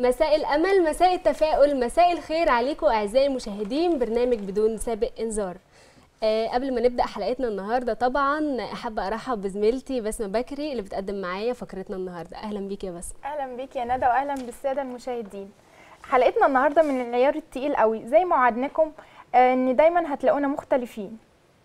مساء الامل مساء التفاؤل مساء الخير عليكم اعزائي المشاهدين برنامج بدون سابق انذار آه قبل ما نبدا حلقتنا النهارده طبعا حابه ارحب بزميلتي بسمه بكري اللي بتقدم معايا فقرتنا النهارده اهلا بيك يا بسمه اهلا بيك يا ندى واهلا بالساده المشاهدين حلقتنا النهارده من العيار التقيل قوي زي ما وعدناكم آه، ان دايما هتلاقونا مختلفين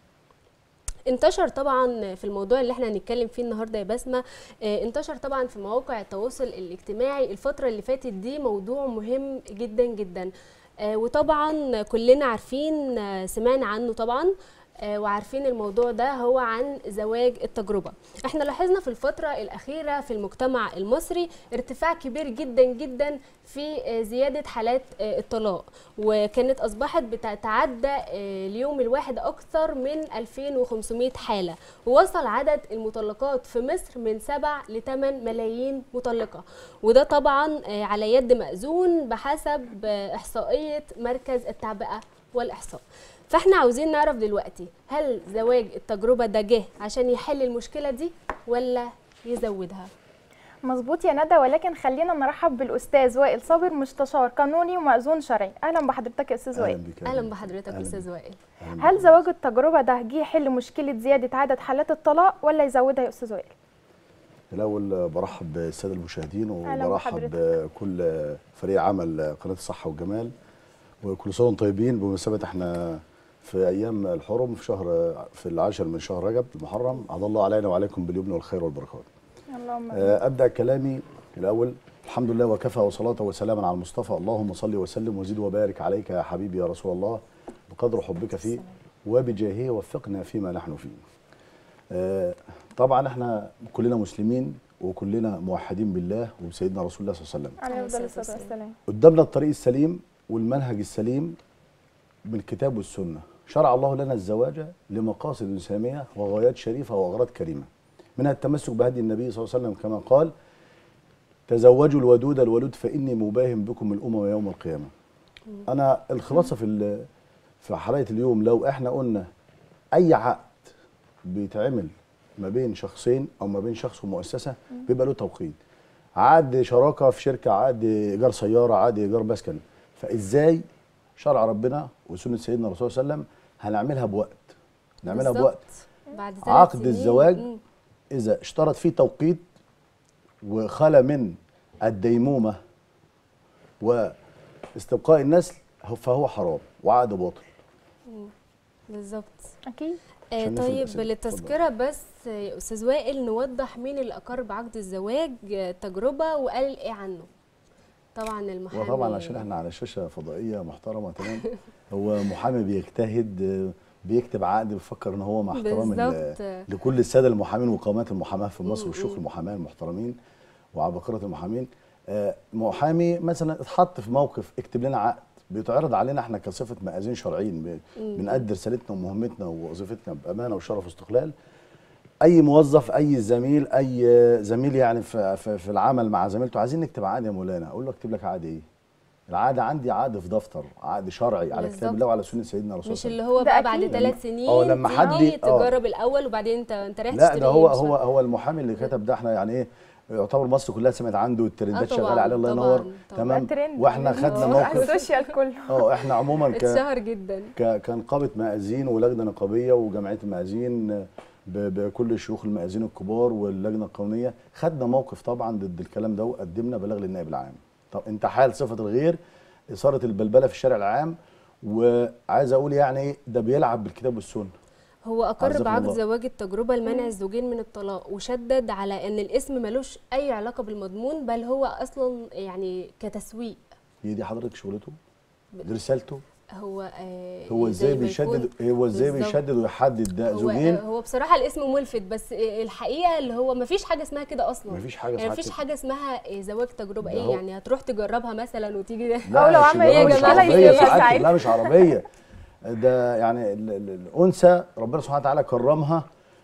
انتشر طبعا في الموضوع اللي احنا هنتكلم فيه النهارده يا بسمه آه، انتشر طبعا في مواقع التواصل الاجتماعي الفتره اللي فاتت دي موضوع مهم جدا جدا آه، وطبعا كلنا عارفين آه، سمعنا عنه طبعا آه، وعارفين الموضوع ده هو عن زواج التجربة احنا لاحظنا في الفترة الأخيرة في المجتمع المصري ارتفاع كبير جدا جدا في آه، زيادة حالات آه، الطلاق وكانت أصبحت بتتعدى آه، اليوم الواحد أكثر من 2500 حالة ووصل عدد المطلقات في مصر من 7 ل 8 ملايين مطلقة وده طبعا آه، على يد مأذون بحسب آه، إحصائية مركز التعبئة والإحصاء فاحنا عاوزين نعرف دلوقتي هل زواج التجربة ده جه عشان يحل المشكلة دي ولا يزودها مظبوط يا ندى ولكن خلينا نرحب بالاستاذ وائل صابر مستشار قانوني ومأذون شرعي اهلا بحضرتك يا استاذ وائل بك اهلا بحضرتك أهلاً استاذ بك. وائل أهلاً هل بك. زواج التجربه ده جه يحل مشكله زياده عدد حالات الطلاق ولا يزودها يا استاذ وائل الاول برحب بالساده المشاهدين أهلاً وبرحب بحضرتك. بكل فريق عمل قناه الصحه والجمال وكل سنه وانتم طيبين بمناسبه احنا في ايام الحرم في شهر في العاشر من شهر رجب المحرم عاد الله علينا وعليكم باليمن والخير والبركات اللهم آه، ابدا كلامي الاول الحمد لله وكفى وصلاه وسلاما على المصطفى اللهم صل وسلم وزد وبارك عليك يا حبيبي يا رسول الله بقدر حبك فيه وبجاهه وفقنا فيما نحن فيه آه، طبعا احنا كلنا مسلمين وكلنا موحدين بالله وبسيدنا رسول الله صلى الله عليه وسلم عليه عليه افضل الصلاة الصلاه والسلام قدامنا الطريق السليم والمنهج السليم بالكتاب والسنة شرع الله لنا الزواج لمقاصد سامية وغايات شريفة وأغراض كريمة منها التمسك بهدي النبي صلى الله عليه وسلم كما قال تزوجوا الودود الولود فإني مباهم بكم الأمم يوم القيامة أنا الخلاصة في ال- في حلقة اليوم لو إحنا قلنا أي عقد بيتعمل ما بين شخصين أو ما بين شخص ومؤسسة بيبقى له توقيت عقد شراكه في شركه عقد ايجار سياره عقد ايجار مسكن فازاي شرع ربنا وسنه سيدنا الرسول صلى الله عليه وسلم هنعملها بوقت نعملها بالظبط. بوقت بعد ثلاث عقد سنين. الزواج مم. اذا اشترط فيه توقيت وخلى من الديمومه واستبقاء النسل فهو حرام وعقد باطل بالظبط اكيد آه عشان نفهم طيب الأسئلة. للتذكرة بس آه، يا أستاذ وائل نوضح مين اللي أقر بعقد الزواج آه، تجربة وقال إيه عنه طبعا المحامي وطبعا عشان احنا على شاشه فضائيه محترمه تمام هو محامي بيجتهد آه، بيكتب عقد بيفكر ان هو مع احترام ال- بالظبط. لكل الساده المحامين وقامات المحاماه في مصر مم، والشيوخ مم. المحاماه المحترمين وعباقره المحامين آه، محامي مثلا اتحط في موقف اكتب لنا عقد بيتعرض علينا احنا كصفه مآذين شرعيين ب- بنأدي رسالتنا ومهمتنا ووظيفتنا بامانه وشرف واستقلال اي موظف اي زميل اي زميل يعني في, في, في العمل مع زميلته عايزين نكتب عقد يا مولانا اقول له اكتب لك عقد ايه العقد عندي عقد في دفتر عقد شرعي على كتاب بالظبط. الله وعلى سنه سيدنا الرسول مش صلى الله اللي هو ده بقى بعد أكيد. ثلاث سنين اه، لما تيجي حد- اه. تجرب الأول وبعدين أنت أنت رايح لا تشتري ده هو مش هو عارف. هو المحامي اللي كتب ده احنا يعني ايه يعتبر مصر كلها سمعت عنده الترندات اه طبعاً، شغاله عليه الله طبعاً، ينور طبعاً. تمام ترند واحنا منه خدنا على موقف السوشيال كله اه احنا عموما ك اتشهر جدا ك- كنقابه مآذين ولجنه نقابيه وجمعيه المآذين ب- بكل شيوخ المآذين الكبار واللجنه القانونيه خدنا موقف طبعا ضد الكلام ده وقدمنا بلاغ للنائب العام طب انتحال صفه الغير اثاره البلبله في الشارع العام وعايز اقول يعني ايه ده بيلعب بالكتاب والسنه هو أقر عزكم بعقد الله. زواج التجربة لمنع الزوجين من الطلاق وشدد على أن الاسم ملوش أي علاقة بالمضمون بل هو أصلا يعني كتسويق هي دي حضرتك شغلته دي رسالته هو آه هو ازاي زي ما بيشدد يكون- هو ازاي بالظبط. بيشدد ويحدد ده هو, زوجين هو بصراحة الاسم ملفت بس الحقيقة اللي هو مفيش حاجة اسمها كده أصلا مفيش حاجة يعني اسمها مفيش كده. حاجة اسمها زواج تجربة ده إيه هو- يعني هتروح تجربها مثلا وتيجي لا أو لو مش عمل جربة، إيه مش يا جماعة عربية يسيبها سعادتك ساعتها. لا مش عربية ده يعني ال- ال- الأنثى ربنا سبحانه وتعالى كرمها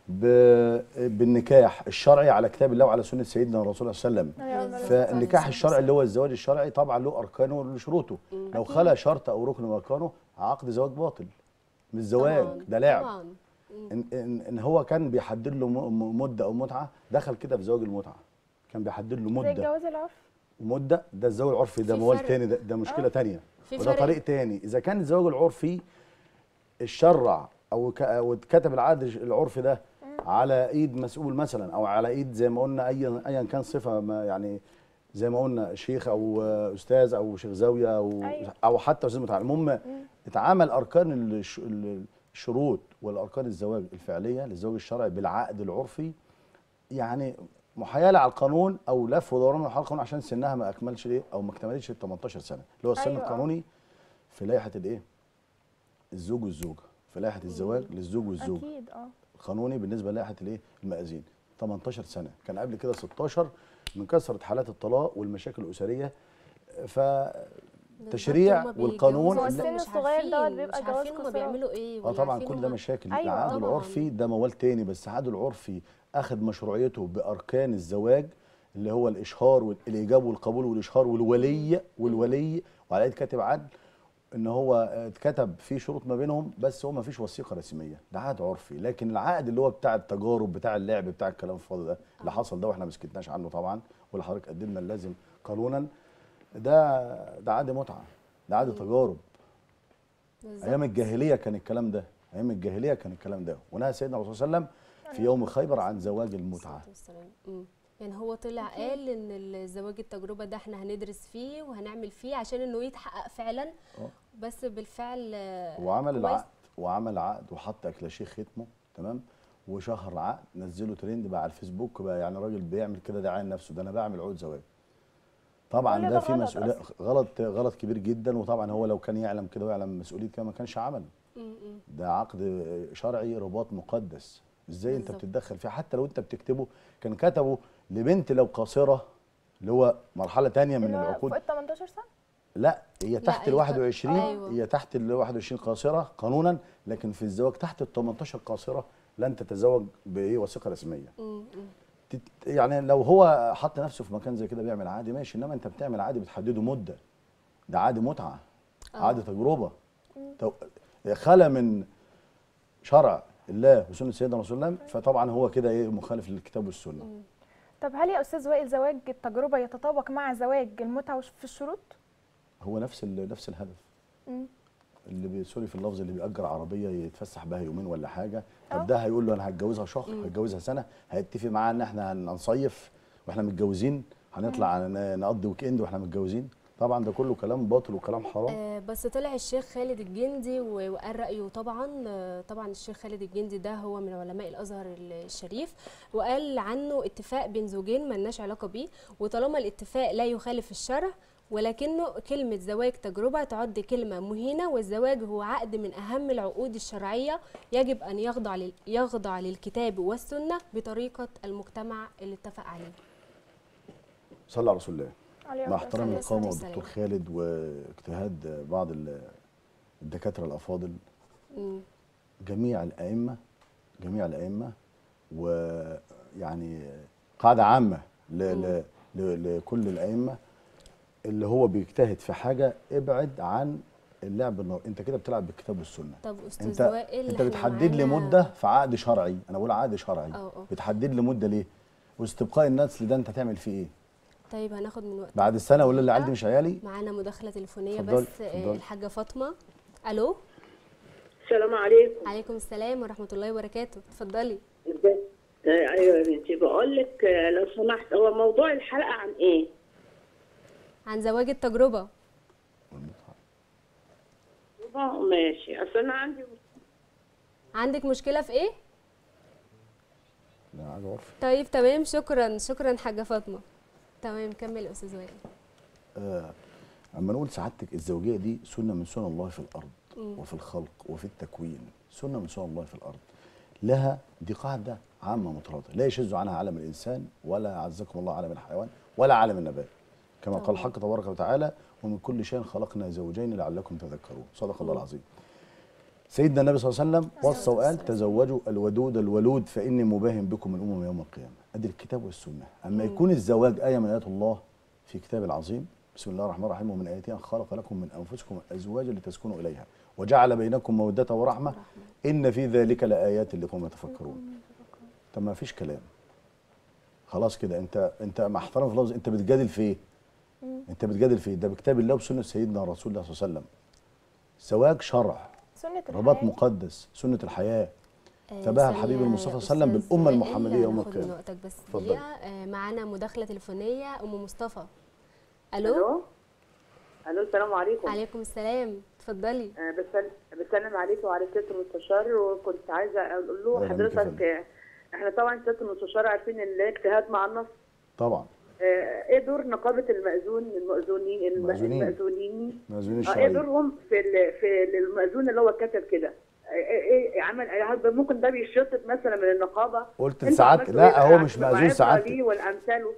ب- بالنكاح الشرعي على كتاب الله وعلى سنة سيدنا الرسول صلى الله عليه وسلم بالظبط. فالنكاح الشرعي اللي هو الزواج الشرعي طبعا له أركانه وله شروطه لو خلى شرط أو ركن من أركانه عقد زواج باطل مش زواج طبعاً، ده لعب طبعا إن, إن, إن هو كان بيحدد له م- م- مدة أو متعة دخل كده في زواج المتعة كان بيحدد له زي مدة الجواز العرفي ومده ده الزواج العرفي ده في موال فرق. تاني ده, ده مشكله آه. تانية في وده فرق. طريق تاني اذا كان الزواج العرفي الشرع او ك- او اتكتب العقد العرفي ده على ايد مسؤول مثلا او على ايد زي ما قلنا ايا ايا كان صفه ما يعني زي ما قلنا شيخ او آه، استاذ او شيخ زاويه او أيوة. او حتى استاذ متعلم المهم اتعمل اركان الش- ال- الشروط والاركان الزواج الفعليه للزواج الشرعي بالعقد العرفي يعني محايله على القانون او لف ودوران على القانون عشان سنها ما اكملش ايه او ما اكتملتش ال 18 سنه اللي هو السن أيوة. القانوني في لائحه الايه الزوج والزوجه في لائحه الزواج للزوج والزوجه اكيد اه قانوني بالنسبه للائحه الايه المآذين 18 سنه كان قبل كده 16 من كثره حالات الطلاق والمشاكل الاسريه فالتشريع بالظبط، هما والقانون هو بيتجوزوا اللي- السن مش الصغير عارفين- دوت بيبقى مش جواز عارفين هما قصير. بيعملوا ايه اه ولا طبعا عارفين كل ده هما- مشاكل أيوة، العقد طبعاً. العرفي ده موال تاني بس العقد العرفي اخذ مشروعيته باركان الزواج اللي هو الاشهار والايجاب والقبول والاشهار والولي والولي وعلى ايد كاتب عدل ان هو اتكتب فيه شروط ما بينهم بس هو ما فيش وثيقه رسميه ده عقد عرفي لكن العقد اللي هو بتاع التجارب بتاع اللعب بتاع الكلام الفاضي ده اللي حصل ده واحنا ما سكتناش عنه طبعا واللي حضرتك قدمنا اللازم قانونا ده ده عقد متعه ده عقد تجارب بالظبط. ايام الجاهليه كان الكلام ده ايام الجاهليه كان الكلام ده ونهى سيدنا الرسول صلى الله عليه وسلم في يوم خيبر عن زواج المتعه الصلاة والسلام. مم. يعني هو طلع قال ان الزواج التجربه ده احنا هندرس فيه وهنعمل فيه عشان انه يتحقق فعلا اه بس بالفعل آه، وعمل كويس. العقد وعمل عقد وحط اكلاشيه ختمه تمام وشهر عقد نزله ترند بقى على الفيسبوك بقى يعني راجل بيعمل كده داعي لنفسه ده انا بعمل عقد زواج طبعا كل ده ده في غلط مسؤوليه غلط غلط كبير جدا وطبعا هو لو كان يعلم كده ويعلم مسؤوليه كده ما كانش عمله مم، مم. ده عقد شرعي رباط مقدس ازاي انت بالظبط. بتتدخل فيه حتى لو انت بتكتبه كان كتبه لبنت لو قاصره اللي هو مرحله تانية من اللي هو العقود فوق ال 18 سنه لا هي تحت ال هي- 21 أيوة. هي تحت ال 21 قاصره قانونا لكن في الزواج تحت ال 18 قاصره لن تتزوج بايه وثيقه رسميه مم، مم. تت- يعني لو هو حط نفسه في مكان زي كده بيعمل عادي ماشي انما انت بتعمل عادي بتحدده مده ده عادي متعه آه. عادي تجربه تو- خلى من شرع الله وسنه سيدنا رسول الله فطبعا هو كده ايه مخالف للكتاب والسنه طب هل يا استاذ وائل زواج التجربه يتطابق مع زواج المتعه وش- في الشروط هو نفس ال- نفس الهدف مم. اللي بي- سوري في اللفظ اللي بيأجر عربيه يتفسح بها يومين ولا حاجه آه. طب ده هيقول له انا هتجوزها شهر هتجوزها سنه هيتفق معاه ان احنا هن- هنصيف واحنا متجوزين هنطلع ن- نقضي ويك اند واحنا متجوزين طبعا ده كله كلام باطل وكلام حرام آه، بس طلع الشيخ خالد الجندي و- وقال رأيه طبعا آه، طبعا الشيخ خالد الجندي ده هو من علماء الأزهر الشريف وقال عنه اتفاق بين زوجين ملناش علاقة بيه وطالما الاتفاق لا يخالف الشرع ولكنه كلمة زواج تجربة تعد كلمة مهينة والزواج هو عقد من أهم العقود الشرعية يجب أن يخضع لل- يخضع للكتاب والسنة بطريقة المجتمع اللي اتفق عليه صلى على رسول الله عليه مع الصلاة احترام والسلام. القامه والسلام. والدكتور خالد واجتهاد بعض ال- الدكاتره الافاضل مم. جميع الائمه جميع الائمه ويعني قاعده عامه ل ل ل لكل الائمه اللي هو بيجتهد في حاجه ابعد عن اللعب النار انت كده بتلعب بالكتاب والسنه طب أستاذ انت وائل انت إحنا بتحدد لي معانا- مده في عقد شرعي انا بقول عقد شرعي اه اه بتحدد لي مده ليه واستبقاء النسل ده انت هتعمل فيه ايه طيب هناخد من وقت بعد السنه ولا اللي عندي مش عيالي معانا مداخلة تليفونية اتفضلي، بس آه، اتفضلي. الحاجة فاطمة ألو السلام عليكم عليكم السلام ورحمة الله وبركاته اتفضلي ازاي آه، ايوه يا بنتي بقول لك آه، لو سمحت هو موضوع الحلقه عن ايه عن زواج التجربة آه، ماشي اصل انا عندي عندك مشكلة في ايه؟ ده عقد عرفي طيب تمام شكرا شكرا حاجة فاطمة تمام كمل يا أستاذ وائل آه، اما نقول سعادتك الزوجيه دي سنه من سنن الله في الارض وفي الخلق وفي التكوين سنه من سنن الله في الارض لها دي قاعده عامه متراضه لا يشذ عنها عالم الانسان ولا عزكم الله عالم الحيوان ولا عالم النبات كما قال الحق تبارك وتعالى ومن كل شيء خلقنا زوجين لعلكم تذكرون صدق الله العظيم سيدنا النبي صلى الله عليه وسلم وصى وقال تزوجوا الودود الولود فاني مباهم بكم الامم يوم القيامه ادي الكتاب والسنه اما يكون الزواج ايه من ايات الله في كتاب العظيم بسم الله الرحمن الرحيم ومن اياتها خلق لكم من انفسكم ازواجا لتسكنوا اليها وجعل بينكم موده ورحمه ان في ذلك لايات لقوم يتفكرون طب ما فيش كلام خلاص كده انت انت مع احترام في اللفظ انت بتجادل في ايه انت بتجادل في إيه؟ ده بكتاب الله وسنه سيدنا رسول الله صلى الله عليه وسلم زواج شرع سنه رباط الحياه مقدس سنه الحياه آه، تباهى ثانية الحبيب يا المصطفى صلى الله عليه وسلم أستاذ بالأمة وائل، المحمدية يوم هناخد القيامة. من وقتك بس اتفضلي. دقيقة آه، معانا مداخلة تليفونية أم مصطفى ألو الو الو السلام عليكم عليكم السلام اتفضلي آه، بسل- بسلم عليكم وعلى سياده المستشار وكنت عايزه اقول له أهلا بك يا حضرتك آه، احنا طبعا سياده المستشار عارفين ان الاجتهاد مع النص طبعا آه، ايه دور نقابه المأذون المأذونين الم- المأذونين. المأذونين مأذونين اه ايه الشرعيين دورهم في ال- في المأذون اللي هو كتب كده ايه إيه عمل هل ممكن ده بيشطب مثلا من النقابه قلت انتوا ساعات عملتوا لا إيه هو مش مع مأذون عبرة سعادتك ليه والامثال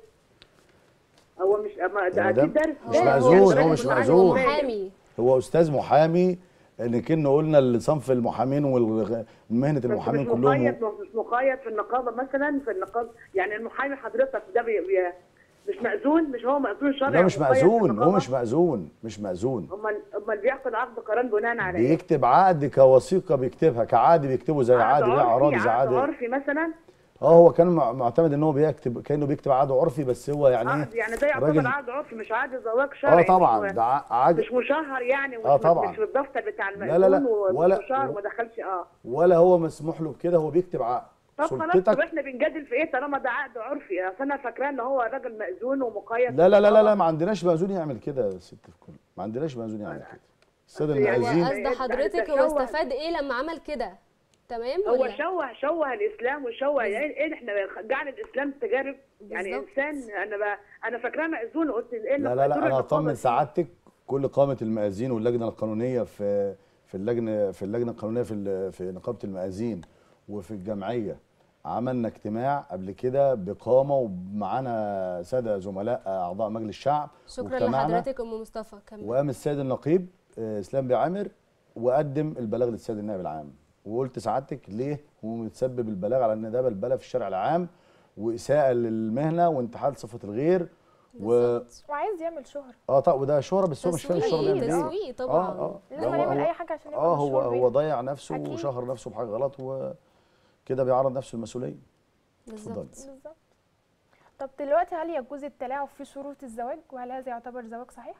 هو مش أما ده يا مدام، اكيد دارس مش دارس. مأذون، هو هو دارس مش وعنده مأذون. فاهم. محامي هو استاذ محامي ان كنا قلنا لصنف المحامين ومهنه بس المحامين مش كلهم مقيد مش مقيد في النقابه مثلا في النقابه يعني المحامي حضرتك ده بي بي مش مأذون مش هو مأذون شرعي لا مش مقيد في مأذون هو النقابة؟ مش مأذون مش مأذون امال امال بياخد عقد قران بناء على ايه؟ بيكتب عقد كوثيقه بيكتبيها كعادي بيكتبه زي عادي بيع اراضي زي عقد عادي عرفي مثلا اه هو كان مع- معتمد ان هو بيكتب كانه بيكتب عقد عرفي بس هو يعني عقد ايه يعني ده يعتبر راجل- عقد عرفي مش عقد زواج شرعي اه طبعا مش- ده ع- عقد مش مشهر يعني ومش آه طبعاً. مش في الدفتر بتاع لا لا لا، المأذون ولا- ومشهر وما دخلش اه ولا هو مسموح له بكده هو بيكتب عقد طب خلاص طب سلطتك احنا بنجادل في ايه طالما ده عقد عرفي اصل انا فاكراه ان هو راجل مأذون ومقيد لا لا لا لا, لا ما عندناش مأذون يعمل كده يا ست الكل ما عندناش مأذون يعمل كده الساده يعني المأذين هو وقصد حضرتك هو تشوه. استفاد ايه لما عمل كده تمام هو ولا شوه شوه الاسلام وشوه يعني ايه احنا جعل الاسلام تجارب يعني بالظبط. انسان انا بقى انا فاكراه مأذون قلت ايه لا لا لا دور انا النقابة اطمن فيه؟ سعادتك كل قامه المآذين واللجنه القانونيه في في اللجنه في اللجنه القانونيه في ال- في نقابه المآذين وفي الجمعيه عملنا اجتماع قبل كده بقامه ومعانا ساده زملاء اعضاء مجلس الشعب شكرا واجتمعنا لحضرتك ام مصطفى كمل وقام السيد النقيب آه، اسلام بيه عامر وقدم البلاغ للسيد النائب العام وقلت سعادتك ليه هو متسبب البلاغ على ان ده بلبله في الشارع العام واساءه للمهنه وانتحال صفه الغير و بالظبط. وعايز يعمل شهره اه طب وده شهره بس هو مش فاهم الشهره تسويق بيعمل ايه تسويق طبعا اه اه لازم هو- نعمل هو- اي حاجه عشان يبقى اه هو مشهور هو بيها. ضيع نفسه أكيد. وشهر نفسه بحاجه غلط وكده بيعرض نفسه للمسؤوليه بالظبط بالظبط طب دلوقتي هل يجوز التلاعب في شروط الزواج وهل هذا يعتبر زواج صحيح؟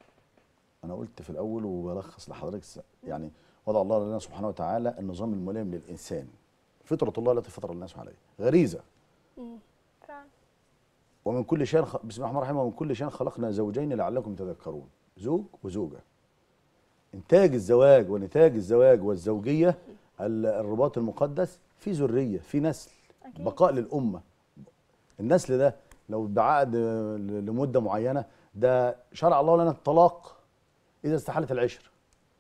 انا قلت في الاول وبلخص لحضرتك س- يعني وضع الله لنا سبحانه وتعالى النظام الملائم للانسان فطره الله التي فطر الناس عليها غريزه فعلا ومن كل شيء خ... بسم الله الرحمن الرحيم ومن كل شيء خلقنا زوجين لعلكم تذكرون زوج وزوجه انتاج الزواج ونتاج الزواج والزوجيه ال- الرباط المقدس في ذريه في نسل أكيد. بقاء للامه النسل ده لو بعقد ل- لمده معينه ده شرع الله لنا الطلاق اذا استحالت العشر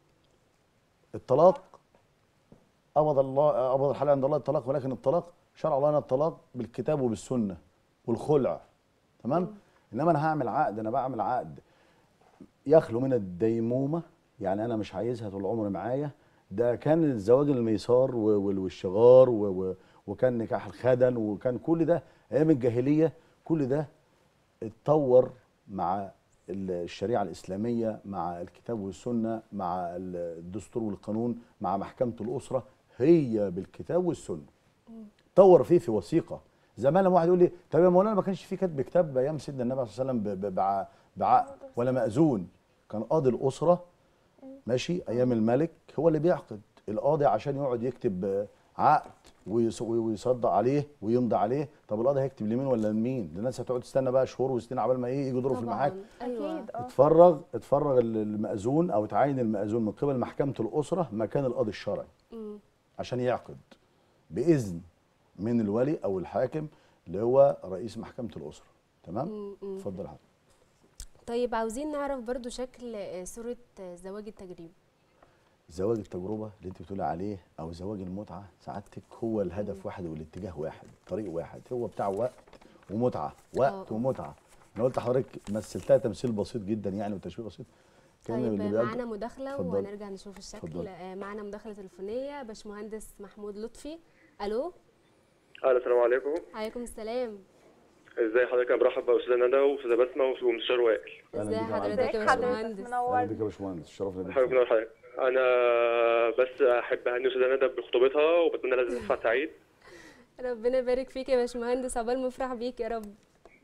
الطلاق قبض الله قبض الحلال عند الله الطلاق ولكن الطلاق شرع الله لنا الطلاق بالكتاب وبالسنه والخلع تمام انما انا هعمل عقد انا بعمل عقد يخلو من الديمومه يعني انا مش عايزها طول عمري معايا ده كان الزواج الميسار و- وال- والشغار و- و- وكان نكاح الخدن وكان كل ده ايام الجاهليه كل ده اتطور مع ال- الشريعه الاسلاميه مع الكتاب والسنه مع ال- الدستور والقانون مع محكمه الاسره هي بالكتاب والسنه طور فيه في وثيقه زمان لما واحد يقول لي طب يا مولانا ما كانش في كتب كتاب ايام سيدنا النبي صلى الله عليه وسلم ب- ب- بع- بعقد ولا مأذون كان قاضي الاسره ماشي ايام الملك هو اللي بيعقد القاضي عشان يقعد يكتب آه، عقد ويص- ويصدق عليه ويمضي عليه طب القاضي هيكتب لمين ولا لمين ده الناس هتقعد تستنى بقى شهور وسنين عبال ما ايه يجوا يدوروا في المحاكم طبعا ايوه اكيد اه اتفرغ اتفرغ ال- المأذون او تعين المأذون من قبل محكمة الأسرة مكان القاضي الشرعي مم. عشان يعقد بإذن من الولي أو الحاكم اللي هو رئيس محكمة الأسرة تمام؟ مم. مم. اتفضل يا حضرتك طيب عاوزين نعرف برضو شكل آه، صورة آه، زواج التجريب زواج التجربة اللي انت بتقولي عليه أو زواج المتعة سعادتك هو الهدف واحد والاتجاه واحد طريق واحد هو بتاع وقت ومتعة وقت آه. ومتعة أنا قلت لحضرتك مثلتها تمثيل بسيط جدا يعني وتشبيه بسيط كان طيب اللي آه، بيقدم- معانا مداخلة اتفضل. وهنرجع نشوف الشكل اتفضل. آه، معانا مداخلة تليفونية باشمهندس محمود لطفي الو الو السلام عليكم عليكم السلام ازي حضرتك انا برحب باستاذه ندى واستاذه بسمه ومستشار وائل أهلا ازي بيك يا معلم. حضرتك يا ازيك حضرتك باشمهندس أهلا منور بك يا باشمهندس شرفنا بيك حضرتك منور حضرتك انا بس احب اهني استاذه ندى بخطوبتها وبتمنى لها زفاف سعيد ربنا يبارك فيك يا باشمهندس عقبال ما افرح بيك يا رب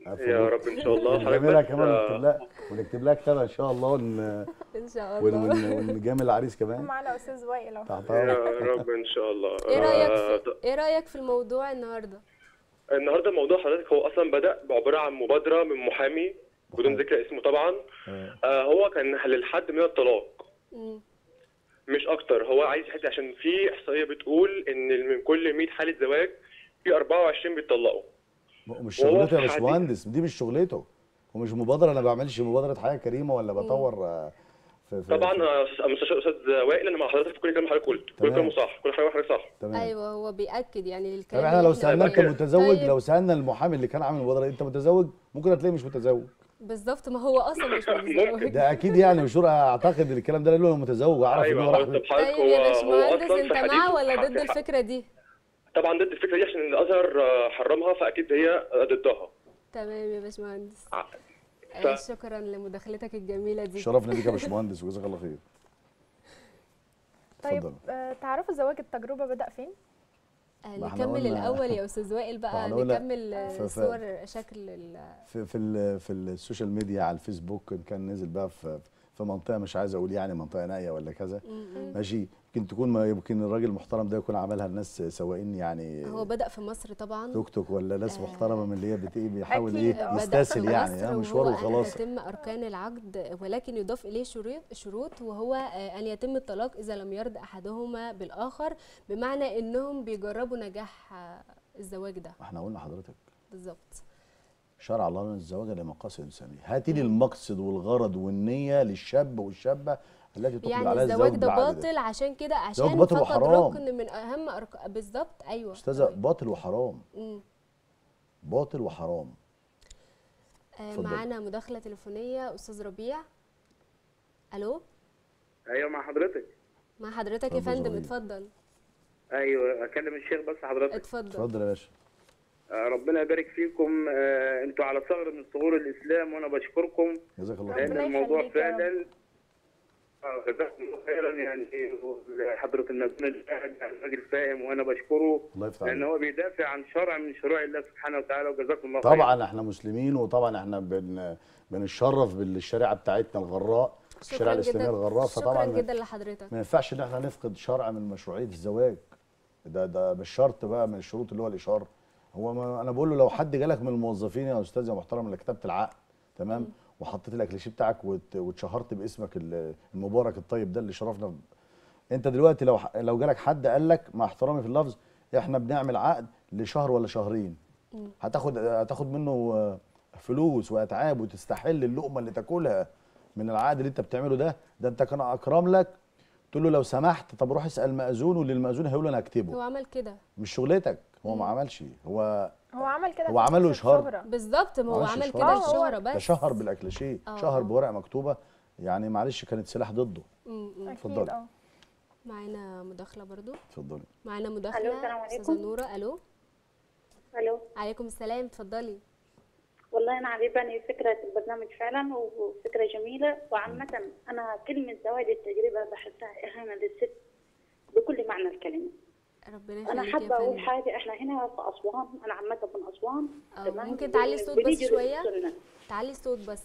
عفوا. يا رب ان شاء الله حضرتك نعملها بس، كمان آه، ونكتب لها ونكتب لها كتابها ان شاء الله ون... ان شاء ون... الله ون... ونجامل العريس كمان معنا استاذ وائل اهو تحتها يا رب ان شاء الله ايه رايك آه، في ايه رايك في الموضوع النهارده النهارده موضوع حضرتك هو اصلا بدا بعباره عن مبادره من محامي بدون محامي. ذكر اسمه طبعا آه. آه هو كان للحد من الطلاق مم. مش اكتر هو عايز يحس عشان في احصائيه بتقول ان من كل 100 حاله زواج في 24 بيتطلقوا مش وهو شغلته يا في باشمهندس دي مش شغلته ومش مبادره انا ما بعملش مبادره حياه كريمه ولا بطور آه، في في طبعا في- آه، أستاذ- مستشار استاذ وائل انا مع حضرتك في كل كلام حضرتك قلت كل تمام. كلام صح كل حاجه حضرتك صح تمام ايوه هو بياكد يعني طب الكلام احنا اللي لو سالنا انت بنعمله. متزوج طيب. لو سالنا المحامي اللي كان عامل المبادره دي، انت متزوج ممكن هتلاقيه مش متزوج بالظبط ما هو اصلا مش متزوج ده اكيد يعني مش شرط اعتقد ان الكلام ده لو متزوج اعرف ايوه انه راح هو طب حضرتك طيب هو يا هو باشمهندس اصلا انت في مع حديث- ولا ضد في- الفكره دي طبعا ضد الفكره دي عشان الازهر آه، حرمها فاكيد هي ضدها تمام يا باشمهندس ع- آه، ف- شكرا لمداخلتك الجميله دي شرفنا بيك يا باشمهندس وجزاك الله خير طيب اتفضل. آه، تعرفوا زواج التجربه بدا فين آه، ما احنا نكمل قلنا- الاول يا استاذ وائل بقى احنا قلنا نكمل آه، ف- ف- صور شكل ال- في في ال- في السوشيال ميديا على الفيسبوك إن كان نزل بقى في في منطقه مش عايز اقول يعني منطقه نائيه ولا كذا ماشي يمكن تكون ما يمكن الراجل المحترم ده يكون عملها الناس سواقين يعني هو بدأ في مصر طبعا توك توك ولا ناس محترمه من اللي هي بت- إيه بيحاول أكيد. ايه بدأ يستسهل في يعني مصر اه مشواره وهو أن وخلاص تتم أركان العقد ولكن يضاف إليه شروط شروط وهو آه، أن يتم الطلاق إذا لم يرضى أحدهما بالآخر بمعنى إنهم بيجربوا نجاح آه، الزواج ده احنا قلنا حضرتك بالظبط شرع الله لنا الزواج لمقاصد انسانيه هاتي لي المقصد والغرض والنيه للشاب والشابه التي تقبل يعني عليها الزواج الزواج ده بعد باطل عشان كده زواج عشان باطل فقد وحرام. ركن من أهم أرك... بالظبط أيوه استاذه تمام. باطل وحرام مم. باطل وحرام آه، اتفضل. معانا مداخلة تليفونية أستاذ ربيع ألو ايوه مع حضرتك مع حضرتك يا اتفضل يا فندم ربيع. اتفضل ايوه اكلم الشيخ بس حضرتك اتفضل اتفضل يا باشا آه، ربنا يبارك فيكم آه، انتوا على ثغر من ثغور الاسلام وانا بشكركم جزاك الله لان خير ربنا الموضوع يخليك يا رب. فعلا آه، جزاكم الله خيرا يعني حضرة المجنون الشاهد يعني راجل فاهم وانا بشكره الله يفتح لان عليك هو بيدافع عن شرع من شروع الله سبحانه وتعالى وجزاكم الله خيرا طبعا احنا مسلمين وطبعا احنا بن بنتشرف بالشريعه بتاعتنا الغراء الشريعه شكرا الاسلاميه جدا الغراء شكرا فطبعا جدا لحضرتك ما ينفعش ان احنا نفقد شرع من مشروعيه الزواج ده ده بالشرط بقى من الشروط اللي هو الاشاره هو ما انا بقول له لو حد جالك من الموظفين يا استاذ يا محترم اللي كتبت العقد تمام وحطيت الاكليشيه بتاعك وت- واتشهرت باسمك ال- المبارك الطيب ده اللي شرفنا ب- انت دلوقتي لو ح- لو جالك حد قال لك مع احترامي في اللفظ احنا بنعمل عقد لشهر ولا شهرين هتاخد هتاخد منه آه، فلوس واتعاب وتستحل اللقمه اللي تاكلها من العقد اللي انت بتعمله ده ده انت كان اكرم لك تقول له لو سمحت طب روح اسال مأذون واللي المأذون هيقول له انا هو هكتبه عمل كده مش شغلتك هو ما عملش هو هو عمل كده هو عشان عمله يكسب إشهار. شهرة. بالظبط ما هو معلش عمل شهرة. كده آه، هو الشهرة بس تشهر بالاكليشيه آه. شهر بورقه مكتوبه يعني معلش كانت سلاح ضده م- م. اتفضلي. اكيد اه معانا مداخلة برضو اتفضلي معانا ألو، مداخلة السلام أستاذة عليكم. نورة ألو الو عليكم السلام اتفضلي والله انا عجباني فكره البرنامج فعلا وفكره جميله وعامه انا كلمه زواج التجربه بحسها اهانه للست بكل معنى الكلمه ربنا انا يخليك حابه يا اقول فندم حاجه احنا هنا في اسوان انا عامه من اسوان آه، تمام؟ ممكن تعلي الصوت بس بنجري شوية؟ السنة. تعالي الصوت بس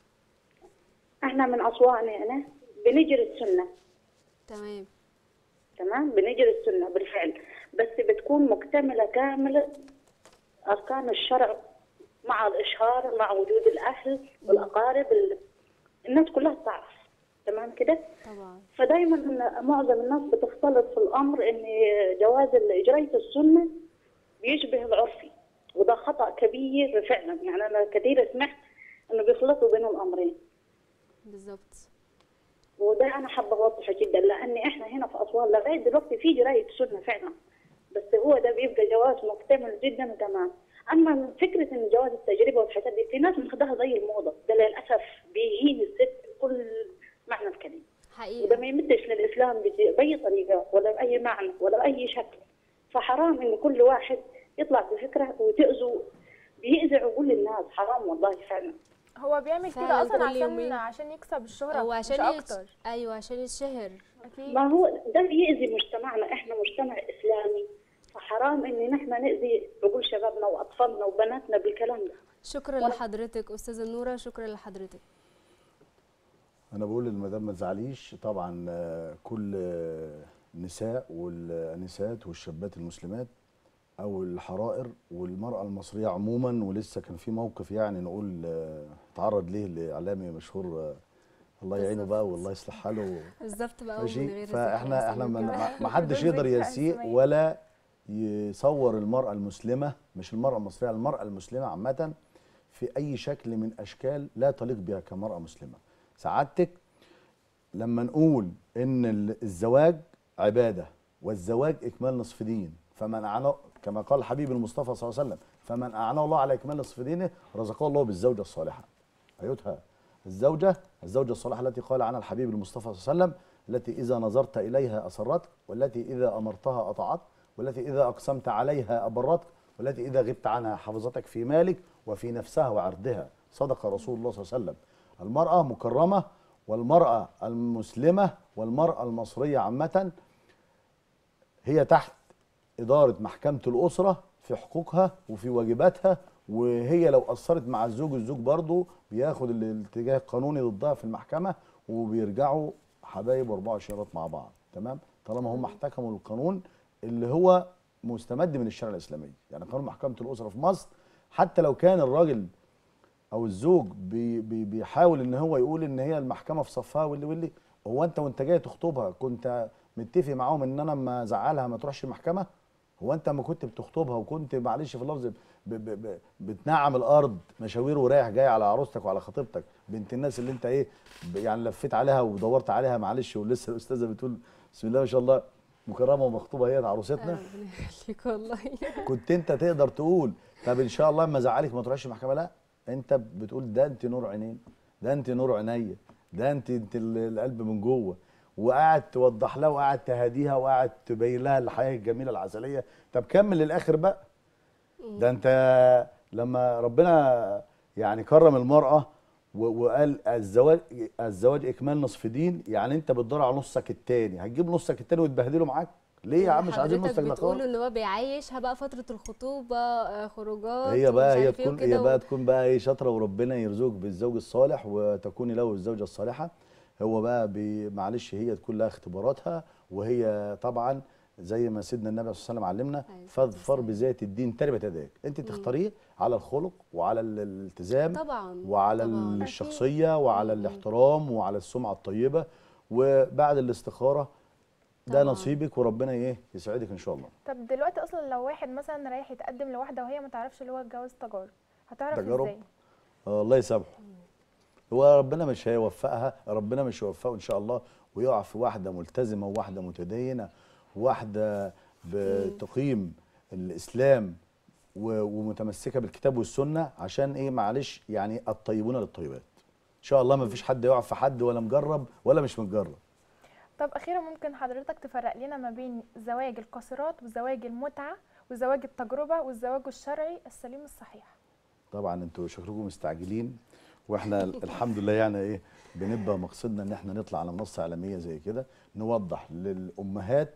احنا من اسوان هنا بنجري السنه تمام تمام بنجري السنه بالفعل بس بتكون مكتمله كامله اركان الشرع مع الاشهار مع وجود الاهل والاقارب ال- الناس كلها تعرف تمام كده طبعا فدايما معظم الناس بتختلط في الامر ان جواز اجراء السنه بيشبه العرفي وده خطا كبير فعلا يعني انا كثير سمعت انه بيخلطوا بين الامرين بالظبط وده انا حابه اوضحه جدا لان احنا هنا في اسوان لغايه دلوقتي في جرايه سنه فعلا بس هو ده بيبقى جواز مكتمل جدا وتمام اما فكره ان جواز التجربه والحاجات دي في ناس ماخداها زي الموضه ده للاسف بيهين الست بكل معنى الكلمه وده حقيقة ما يمدش للاسلام بج- باي طريقه ولا باي معنى ولا باي شكل فحرام ان كل واحد يطلع بفكره وتاذوا بيأذي عقول الناس حرام والله فعلا هو بيعمل فعلا كده اصلا كل عشان يومين. عشان يكسب الشهرة هو عشان مش يتش... اكتر ايوه عشان يتشهر اكيد ما هو ده بيأذي مجتمعنا احنا مجتمع اسلامي فحرام ان نحن ناذي عقول شبابنا واطفالنا وبناتنا بالكلام ده شكرا لحضرتك استاذه نوره شكرا لحضرتك انا بقول للمدام ما تزعليش طبعا آه، كل آه، النساء والانسات والشابات المسلمات او الحرائر والمراه المصريه عموما ولسه كان في موقف يعني نقول آه، تعرض ليه لاعلامي مشهور آه، الله يعينه بقى والله يصلح حاله بالظبط بقى ومن ماشي غير فاحنا ذكر احنا اسمه ما- كمان. ما ما حدش بدون يقدر ذكر يسيء أسماء. ولا يصور المراه المسلمه مش المراه المصريه المراه المسلمه عامه في اي شكل من اشكال لا تليق بها كمراه مسلمه سعادتك لما نقول ان ال- الزواج عباده والزواج اكمال نصف دين فمن اعانه كما قال الحبيب المصطفى صلى الله عليه وسلم فمن اعانه الله على اكمال نصف دينه رزقه الله بالزوجه الصالحه ايتها الزوجه الزوجه الصالحه التي قال عنها الحبيب المصطفى صلى الله عليه وسلم التي اذا نظرت اليها اسرتك والتي اذا امرتها اطاعتك والتي اذا اقسمت عليها ابرتك والتي اذا غبت عنها حفظتك في مالك وفي نفسها وعرضها صدق رسول الله صلى الله عليه وسلم المراه مكرمه والمراه المسلمه والمراه المصريه عامه هي تحت إدارة محكمة الأسرة في حقوقها وفي واجباتها وهي لو قصرت مع الزوج الزوج برضه بياخد الاتجاه القانوني ضدها في المحكمة وبيرجعوا حبايب 24 قيراط مع بعض تمام طالما هم احتكموا القانون اللي هو مستمد من الشريعة الإسلامية يعني قانون محكمة الأسرة في مصر حتى لو كان الراجل او الزوج بي بي بيحاول ان هو يقول ان هي المحكمه في صفها واللي واللي هو انت وانت جاي تخطبها كنت متفق معاهم ان انا اما ازعلها ما تروحش المحكمه هو انت اما كنت بتخطبها وكنت معلش في اللفظ ب ب ب بتنعم الارض مشاوير ورايح جاي على عروستك وعلى خطيبتك بنت الناس اللي انت ايه ب- يعني لفيت عليها ودورت عليها معلش ولسه الاستاذه بتقول بسم الله ما شاء الله مكرمه ومخطوبه هي عروستنا ربنا يخليك والله كنت انت تقدر تقول طب ان شاء الله اما ازعلك ما تروحش المحكمه لا انت بتقول ده انت نور عينين ده انت نور عينيا ده انت انت ال- القلب من جوه وقاعد توضح لها وقاعد تهديها وقاعد تبين لها الحياه الجميله العسليه طب كمل للاخر بقى ده انت لما ربنا يعني كرم المراه و- وقال الزواج الزواج اكمال نصف دين يعني انت بتدور على نصك التاني هتجيب نصك التاني وتبهدله معاك ليه يا عم مش عايزين حضرتك نصك ده بتقول خالص ان هو بيعيشها بقى فتره الخطوبه آه، خروجات هي بقى ومش هي عارف إيه تكون وكده هي بقى و- تكون بقى ايه شاطره وربنا يرزقك بالزوج الصالح وتكوني له الزوجه الصالحه هو بقى بي معلش هي تكون لها اختباراتها وهي طبعا زي ما سيدنا النبي صلى الله عليه وسلم علمنا عليه الصلاة فاظفر بذات الدين تربت يداك انت تختاريه على الخلق وعلى ال- الالتزام طبعا وعلى طبعا. الشخصيه وعلى مم. الاحترام وعلى السمعه الطيبه وبعد الاستخاره ده طبعاً. نصيبك وربنا ايه يسعدك ان شاء الله طب دلوقتي اصلا لو واحد مثلا رايح يتقدم لواحده وهي ما تعرفش اللي هو الجواز تجارب هتعرف تجارب؟ ازاي آه، الله يسامحه هو ربنا مش هيوفقها ربنا مش هيوفقه ان شاء الله ويقع في واحده ملتزمه وواحده متدينه وواحده بتقيم الاسلام و- ومتمسكه بالكتاب والسنه عشان ايه معلش يعني الطيبون للطيبات ان شاء الله ما فيش حد يقع في حد ولا مجرب ولا مش متجرب طب اخيرا ممكن حضرتك تفرق لنا ما بين زواج القاصرات وزواج المتعه وزواج التجربه والزواج الشرعي السليم الصحيح طبعا انتوا شكلكم مستعجلين واحنا الحمد لله يعني ايه بنبقى مقصدنا ان احنا نطلع على منصه اعلاميه زي كده نوضح للامهات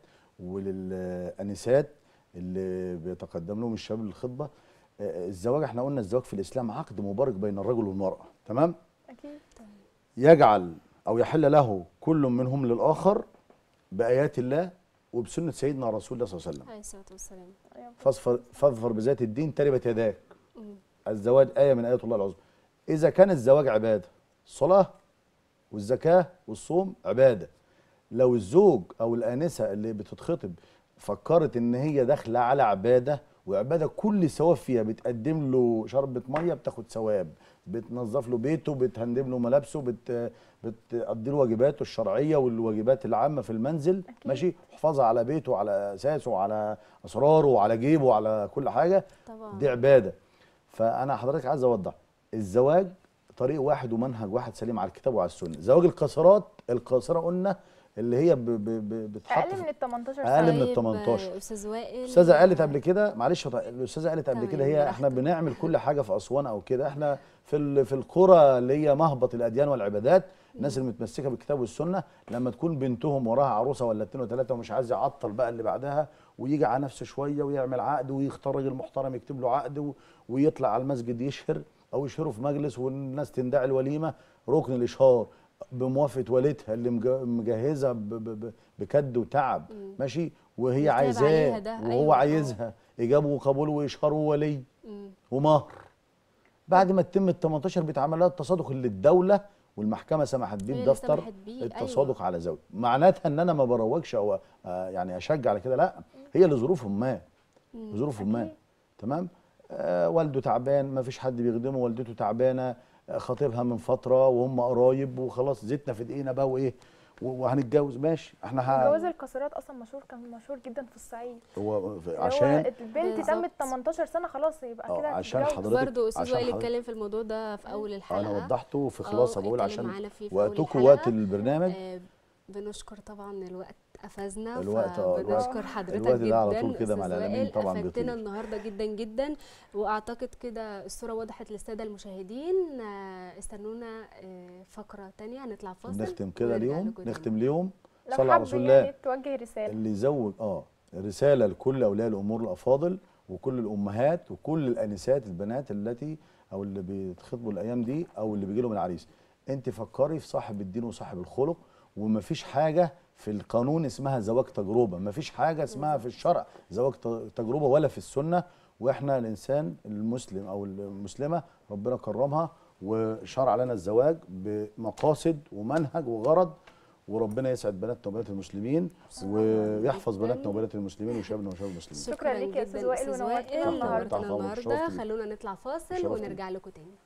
وللانسات اللي بيتقدم لهم الشباب للخطبه آه، الزواج احنا قلنا الزواج في الاسلام عقد مبارك بين الرجل والمراه تمام اكيد يجعل او يحل له كل منهم للاخر بايات الله وبسنه سيدنا رسول الله صلى الله عليه وسلم عليه الصلاه والسلام فاظفر فاظفر بذات الدين تربت يداك مم. الزواج آية من آيات الله العظمى إذا كان الزواج عبادة الصلاة والزكاة والصوم عبادة لو الزوج أو الآنسة اللي بتتخطب فكرت إن هي داخلة على عبادة وعبادة كل ثواب فيها بتقدم له شربة مية بتاخد ثواب بتنظف له بيته بتهندم له ملابسه بت بتقضي له واجباته الشرعية والواجبات العامة في المنزل أكيد. ماشي حفاظها على بيته وعلى أساسه وعلى أسراره وعلى جيبه وعلى كل حاجة طبعا دي عباده فانا حضرتك عايز اوضح الزواج طريق واحد ومنهج واحد سليم على الكتاب وعلى السنه زواج القاصرات القاصره قلنا اللي هي ب ب ب بتحط اقل في- من ال 18 أقل سنه من ال طيب، 18. آه، استاذ وائل الاستاذه قالت قبل كده معلش طيب، الاستاذه قالت قبل تمام، كده هي احنا براحتك. بنعمل كل حاجه في اسوان او كده احنا في ال- في القرى اللي هي مهبط الاديان والعبادات الناس اللي متمسكه بالكتاب والسنه لما تكون بنتهم وراها عروسه ولا اتنين وثلاثه ومش عايز يعطل بقى اللي بعدها ويجي على نفسه شويه ويعمل عقد ويختار راجل محترم يكتب له عقد و- ويطلع على المسجد يشهر او يشهره في مجلس والناس تندعي الوليمه ركن الاشهار بموافقه والدها اللي مج- مجهزه ب- ب- ب- بكد وتعب ماشي وهي يتعب عايزاه عليها ده، وهو أيوة. عايزها اجابه وقبول واشهار وولي مم. ومهر بعد ما تتم ال 18 بيتعمل لها التصادق اللي الدوله والمحكمه سمحت بيه هي اللي بدفتر سمحت بيه، التصادق أيوة. على زوج معناتها ان انا ما بروجش او آه، يعني اشجع على كده لا هي لظروف ما ظروف ما أكيد. تمام آه والده تعبان ما فيش حد بيخدمه والدته تعبانه آه، خطيبها من فتره وهم قرايب وخلاص زيتنا في دقيقنا بقى وايه و- وهنتجوز ماشي احنا ه... جواز القاصرات اصلا مشهور كان مشهور جدا في الصعيد هو في- اللي هو عشان البنت بالظبط. تمت 18 سنه خلاص يبقى آه، كده عشان هتتجوز. حضرتك- برضه استاذ عشان وائل حضرتك- اتكلم في الموضوع ده في اول الحلقه انا وضحته في آه، خلاصه بقول اتكلم عشان معانا فيه في أول وقتكم الحلقة. وقت البرنامج آه، بنشكر طبعا الوقت قفزنا الوقت، آه، الوقت- فبنشكر حضرتك الوقت جدا ده على طول كده مع أستاذ الإعلاميين وائل، طبعاً افدتنا بيطير. النهارده جدا جدا واعتقد كده الصوره وضحت للساده المشاهدين آه، استنونا آه، فقره تانية هنطلع فاصل نختم كده ونرجع اليوم لكم تاني. نختم اليوم لو صلى على حب رسول يعني الله توجه رساله اللي يزوج اه رساله لكل اولياء الامور الافاضل وكل الامهات وكل الانسات البنات التي او اللي بيتخطبوا الايام دي او اللي بيجي لهم العريس انت فكري في صاحب الدين وصاحب الخلق ومفيش حاجه في القانون اسمها زواج تجربه مفيش حاجه اسمها في الشرع زواج ت- تجربه ولا في السنه واحنا الانسان المسلم او المسلمه ربنا كرمها وشرع لنا الزواج بمقاصد ومنهج وغرض وربنا يسعد بناتنا وبنات المسلمين ويحفظ جداً. بناتنا وبنات المسلمين وشبابنا وشباب المسلمين شكراً ليك يا جداً أستاذ وائل أستاذ ونورتنا وائل، النهاردة. نورتنا تحت أمرك، النهارده شرفتيني. خلونا نطلع فاصل شرفتيني. ونرجع لكم تاني